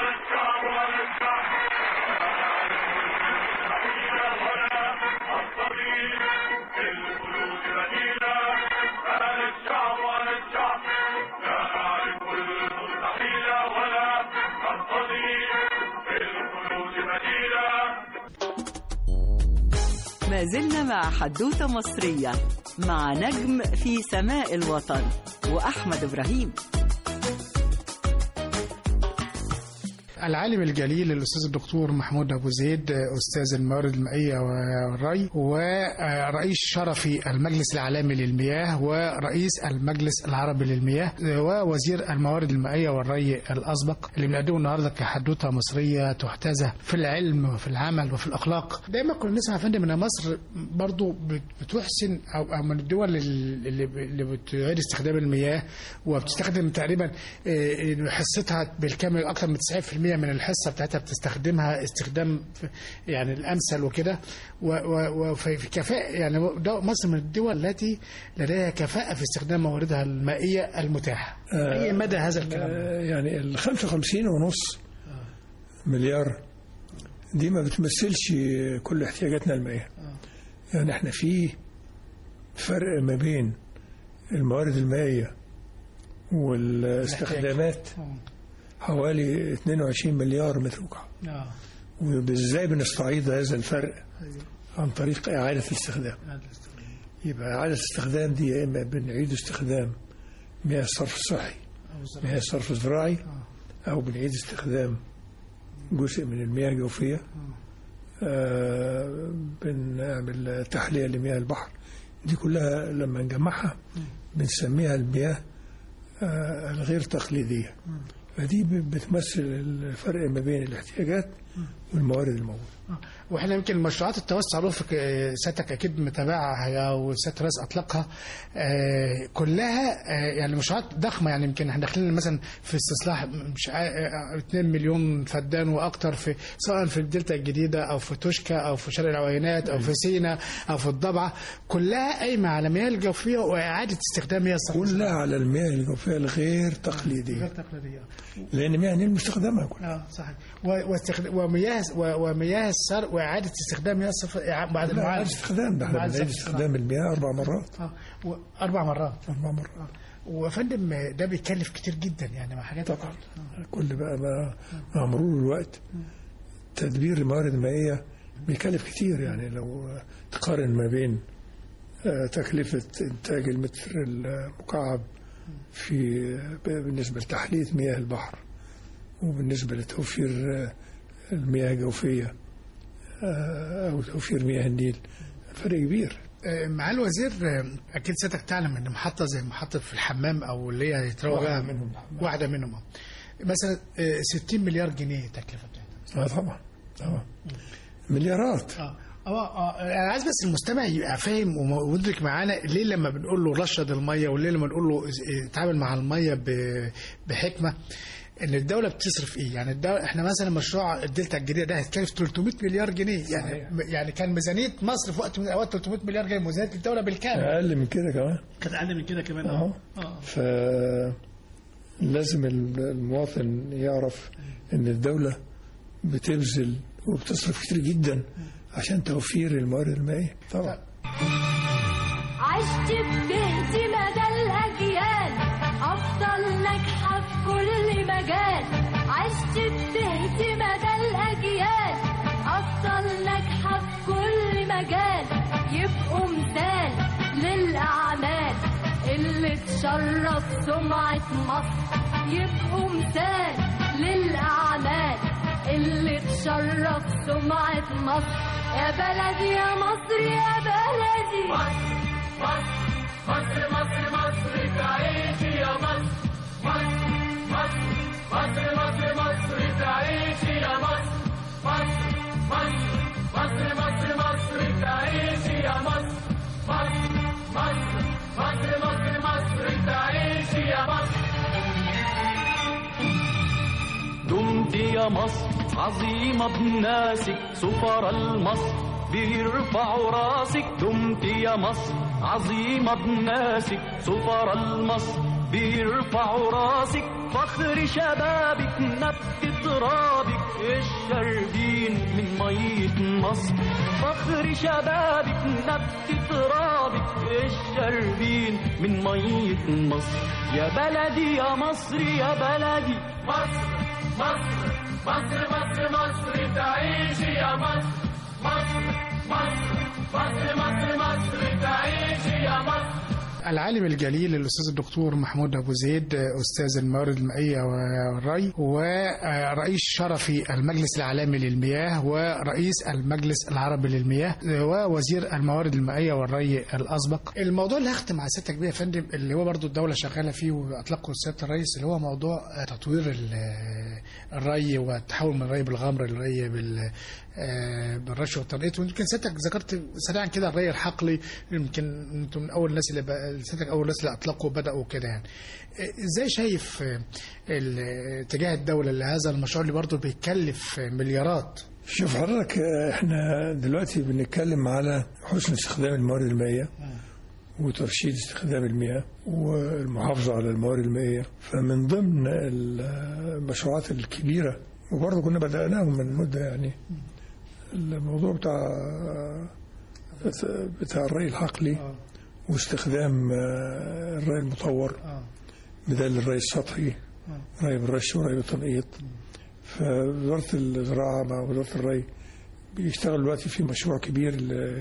ما زلنا مع حدوتة مصرية مع نجم في سماء الوطن وأحمد إبراهيم العالم الجليل الاستاذ الدكتور محمود ابو زيد استاذ الموارد المائيه والري ورئيس شرفي المجلس العالمي للمياه ورئيس المجلس العربي للمياه ووزير الموارد المائيه والري الاسبق اللي بنقدمه النهارده كحدوته مصريه تحتذى في العلم وفي العمل وفي الاخلاق دايما كنا نسمع يا فندم ان مصر برضو بت- بتحسن او أو من الدول اللي اللي بتعيد استخدام المياه وبتستخدم تقريبا آه، حصتها بالكامل اكثر من 90% من الحصه بتاعتها بتستخدمها استخدام يعني الامثل وكده و- و- وفي في كفاءه يعني ده مصر من الدول التي لديها كفاءه في استخدام مواردها المائيه المتاحه اي مدى هذا الكلام آه، يعني ال 55 ونص مليار دي ما بتمثلش كل احتياجاتنا المائية يعني احنا في فرق ما بين الموارد المائية والاستخدامات حوالي 22 مليار متر مكعب آه. وازاي بنستعيد هذا الفرق عن طريق إعادة الاستخدام يبقى إعادة الاستخدام دي يا إما بنعيد استخدام مياه الصرف الصحي مياه الصرف الزراعي أو بنعيد استخدام جزء من المياه الجوفية آه بنعمل تحلية لمياه البحر دي كلها لما نجمعها بنسميها المياه آه الغير تقليدية فدي ب- بتمثل الفرق ما بين الاحتياجات والموارد الموجودة واحنا يمكن مشروعات التوسع الافقي آه، سيادتك اكيد متابعها او سياده الرئيس اطلقها آه، كلها آه، يعني مشروعات ضخمه يعني يمكن احنا داخلين مثلا في استصلاح مش عا- آه، 2 مليون فدان واكتر في سواء في الدلتا الجديده او في توشكا او في شرق العوينات او في سينا او في الضبعه كلها قايمه على مياه الجوفيه واعاده استخدام مياه الصرف كلها على المياه الجوفية الغير غير تقليدية تقليديه لأن مياه النيل مستخدمة كلها اه صحيح و- واستخد- ومياه و- ومياه الصرف واعاده استخدام مياه الصرف إعا- بعد لا المعالجه استخدام ده احنا بعد بنعيد استخدام. استخدام المياه أربع مرات اه و- اربع مرات أربع مرات وفندم ده بيكلف كتير جدا يعني مع حاجات طبعا كل بقى ما مع مرور الوقت تدبير الموارد المائية بيكلف كتير يعني لو تقارن ما بين آه، تكلفة إنتاج المتر المكعب في بالنسبة لتحلية مياه البحر وبالنسبة لتوفير آه، المياه الجوفية آه، أو توفير مياه النيل فرق كبير آه، مع الوزير آه، اكيد سيادتك تعلم ان محطه زي محطه في الحمام او اللي هي يتروج واحدة لها منهم. واحده منهم آه. مثلا آه، 60 مليار جنيه التكلفه بتاعتها اه طبعا طبعا مليارات اه اه اه انا عايز بس المستمع يبقى فاهم ومدرك معانا ليه لما بنقول له رشد الميه وليه لما نقول له إز- اتعامل مع الميه ب- بحكمه ان الدوله بتصرف ايه يعني الدولة احنا مثلا مشروع الدلتا الجديده ده هيتكلف 300 مليار جنيه يعني يعني كان ميزانيه مصر في وقت من الاوقات 300 مليار جنيه ميزانيه الدوله بالكامل أقل من كده كمان كانت اقل من كده كمان اه ف لازم المواطن يعرف ان الدولة بتبذل وبتصرف كتير جدا عشان توفير الموارد المائية طبعا عشت بدهت مدى الأجيال أفضل ناجحة في كل مجال عشت بدهت مدى الأجيال أفضل ناجحة في كل مجال يبقوا مثال للأعمال اللي تشرف سمعة مصر يبقوا مثال للأعمال اللي تشرف سمعة مصر يا بلدي يا مصر يا بلدي دمت يا مصر عظيمة بناسك سفر المصر بيرفعوا راسك دمت يا مصر عظيمة بناسك سفر المصر بيرفعوا راسك فخر شبابك نبت ترابك الشربين من مية مصر فخر شبابك نبت ترابك الشربين من مية مصر يا بلدي يا مصر يا بلدي العالم الجليل الأستاذ الدكتور محمود أبو زيد أستاذ الموارد المائية والري ورئيس شرفي المجلس العالمي للمياه ورئيس المجلس العربي للمياه ووزير الموارد المائية والري الأسبق الموضوع اللي هختم مع سيادتك بيه يا فندم اللي هو برضو الدولة شغالة فيه وأطلقه سيادة الرئيس اللي هو موضوع تطوير ال- الري والتحول من الري بالغمر للري بال آه، بالرش والتنقيط ويمكن سيادتك ذكرت سريعا كده الري الحقلي يمكن انتم من اول الناس اللي بقى سيادتك اول الناس اللي اطلقوا بداوا كده يعني آه، ازاي شايف آه، ال- اتجاه الدوله لهذا المشروع اللي برضه بيكلف آه، مليارات شوف حضرتك آه، احنا دلوقتي بنتكلم على حسن استخدام الموارد المائية وترشيد استخدام المياه والمحافظة على الموارد المائية فمن ضمن المشروعات الكبيرة وبرضه كنا بدأناهم من مدة يعني الموضوع بتاع بتاع الري الحقلي واستخدام آه، الري المطور بدل الري السطحي ري بالرش وري بالتنقيط فوزارة الزراعة مع وزارة الري بيشتغل دلوقتي في مشروع كبير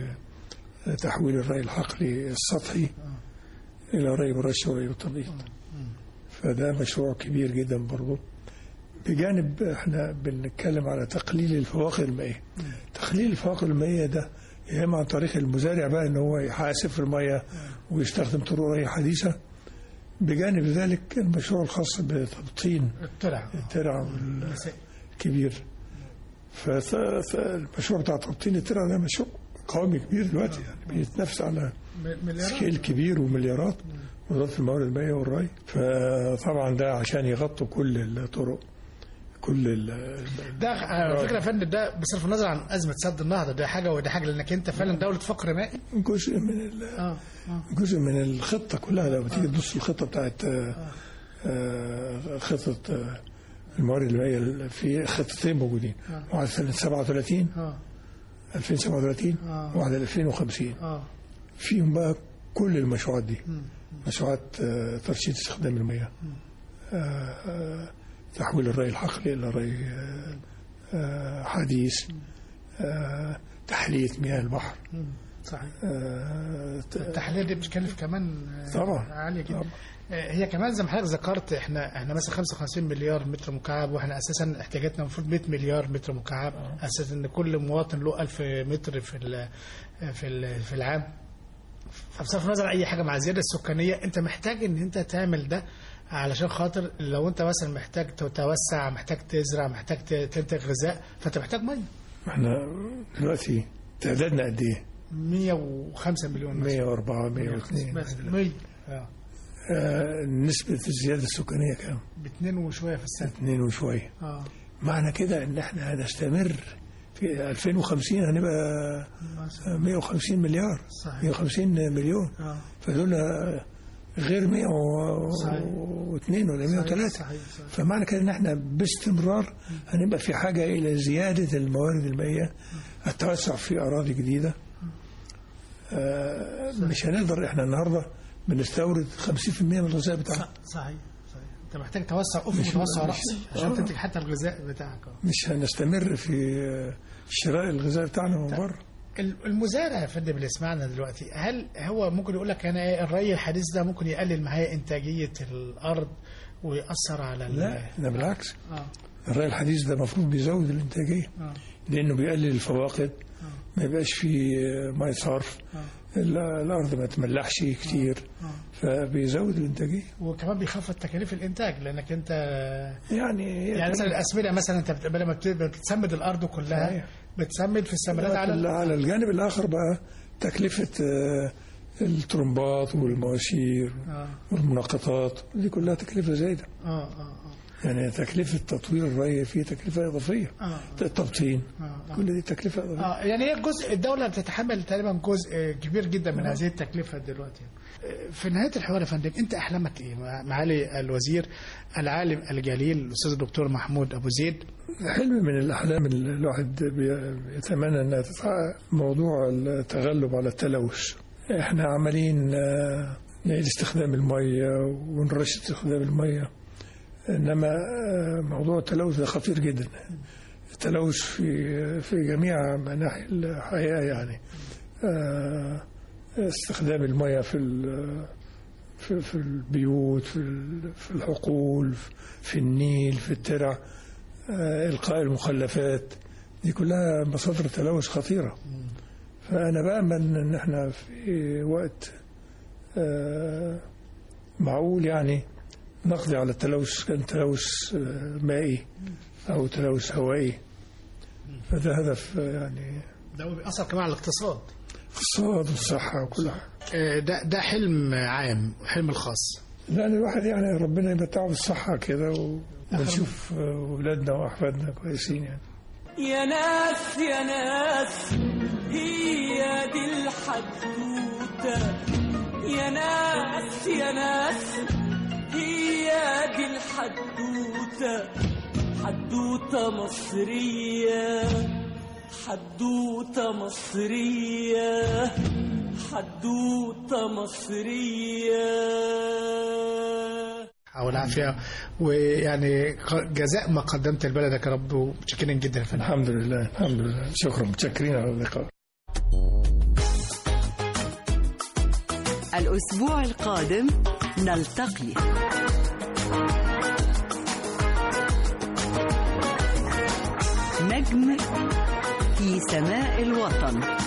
لتحويل الري الحقلي السطحي إلى ري بالرش وري بالتنقيط فده مشروع كبير جدا برضه بجانب احنا بنتكلم على تقليل الفواقد المائية تقليل الفواقد المائية ده يا اما عن طريق المزارع بقى ان هو يحاسب في المية ويستخدم طرق ري حديثة بجانب ذلك المشروع الخاص بتبطين الترع الترع الكبير فت- فالمشروع بتاع تبطين الترع ده مشروع قومي كبير دلوقتي يعني بيتنافس على سكيل كبير ومليارات وزارة الموارد المائية والري فطبعا ده عشان يغطوا كل الطرق كل ال- ده على فكره يا فندم ده بصرف النظر عن ازمه سد النهضه ده حاجه وده حاجه لانك انت فعلا دوله فقر مائي جزء من ال- اه اه جزء من الخطة كلها لما تيجي تبص الخطة بتاعت آه، آه، خطة آه، الموارد المائية في خطتين موجودين واحدة سنة 37 اه 2037 آه. وواحدة 2050 اه فيهم بقى كل المشروعات دي مشروعات آه، ترشيد استخدام المياه آه، آه، تحويل الري الحقلي إلى ري آه، آه، حديث آه، تحلية مياه البحر صحيح آه، ت- التحليه دي بتكلف كمان آه، طبعا. عاليه جدا طبعا. آه، هي كمان زي ما حضرتك ذكرت احنا احنا مثلا 55 مليار متر مكعب واحنا اساسا احتياجاتنا المفروض 100 مليار متر مكعب اساسا ان كل مواطن له 1000 متر في ال في ال في العام فبصرف النظر عن اي حاجه مع الزياده السكانيه انت محتاج ان انت تعمل ده علشان خاطر لو انت مثلا محتاج تتوسع محتاج تزرع محتاج ت- تنتج غذاء فانت محتاج ميه احنا دلوقتي تعدادنا قد ايه؟ 105 مليون مثلا 104 102 بس 100 اه آه، نسبة الزيادة السكانية كام؟ باتنين وشويه في السنه اثنين وشوية اه معنى كده ان احنا هنستمر في 2050 هنبقى 150 مليار صحيح. 150 مليون اه فدول غير صحيح. 102 ولا 103 صحيح صحيح فمعنى كده ان احنا باستمرار هنبقى في حاجه الى زياده الموارد المائيه التوسع في اراضي جديده آه، مش هنقدر احنا النهارده بنستورد 50% من الغذاء بتاعنا صحيح صحيح انت محتاج توسع افق مش- وتوسع مش- راسي عشان آه. تنتج حتى الغذاء بتاعك اه مش هنستمر في آه، شراء الغذاء بتاعنا من بره المزارع يا فندم اللي سمعنا دلوقتي هل هو ممكن يقول لك انا إيه الري الحديث ده ممكن يقلل معايا انتاجيه الارض ويأثر على ال- لا ده بالعكس اه الري الحديث ده المفروض بيزود الانتاجيه اه لانه بيقلل الفواقد ما يبقاش فيه آه، ميه صرف ال- الارض ما تملحش كتير فبيزود الانتاجيه وكمان بيخفض تكاليف الانتاج لانك انت يعني يعني مثلا الاسمده مثلا انت بت- بدل ما بت- بتسمد الارض كلها صحيح. بتسمد في السمادات على ال- على الجانب الاخر بقى تكلفه آه، الترمبات والمواسير اه والمنقطات دي كلها تكلفه زايده اه اه يعني تكلفه تطوير الري فيه تكلفه اضافيه اه التبطين اه اه كل دي تكلفه اضافيه اه يعني هي جزء الدولة بتتحمل تقريبا جزء كبير جدا من هذه التكلفة دلوقتي في نهاية الحوار يا فندم أنت أحلامك إيه؟ مع- معالي الوزير العالم الجليل الأستاذ الدكتور محمود أبو زيد حلم من الأحلام اللي الواحد بي- بيتمنى أنها تتحقق موضوع التغلب على التلوث إحنا عمالين آه، نعيد استخدام المية ونرشد استخدام المية إنما آه، موضوع التلوث ده خطير جدا التلوث في في جميع مناحي الحياة يعني آه، استخدام المية في ال- في, في البيوت في, ال- في الحقول في النيل في الترع آه، إلقاء المخلفات دي كلها مصادر تلوث خطيرة فأنا بأمل إن إحنا في وقت آه، معقول يعني نقضي على التلوث كان تلوث آه، مائي أو تلوث هوائي فده هدف آه، يعني ده بيأثر كمان على الاقتصاد اقتصاد والصحة وكل حاجة آه، ده ده حلم عام حلم الخاص لأن الواحد يعني ربنا يمتعه بالصحة كده و- ونشوف آه، أولادنا وأحفادنا كويسين يعني يا ناس يا ناس هي دي الحدوتة يا ناس يا ناس هي دي الحدوتة حدوتة مصرية حدوتة مصرية حدوتة مصرية والعافية ويعني ق- جزاء ما قدمت لبلدك يا رب ومتشكرين جدا يا فندم الحمد لله الحمد لله شكرا متشكرين على اللقاء الأسبوع القادم نلتقي نجم في سماء الوطن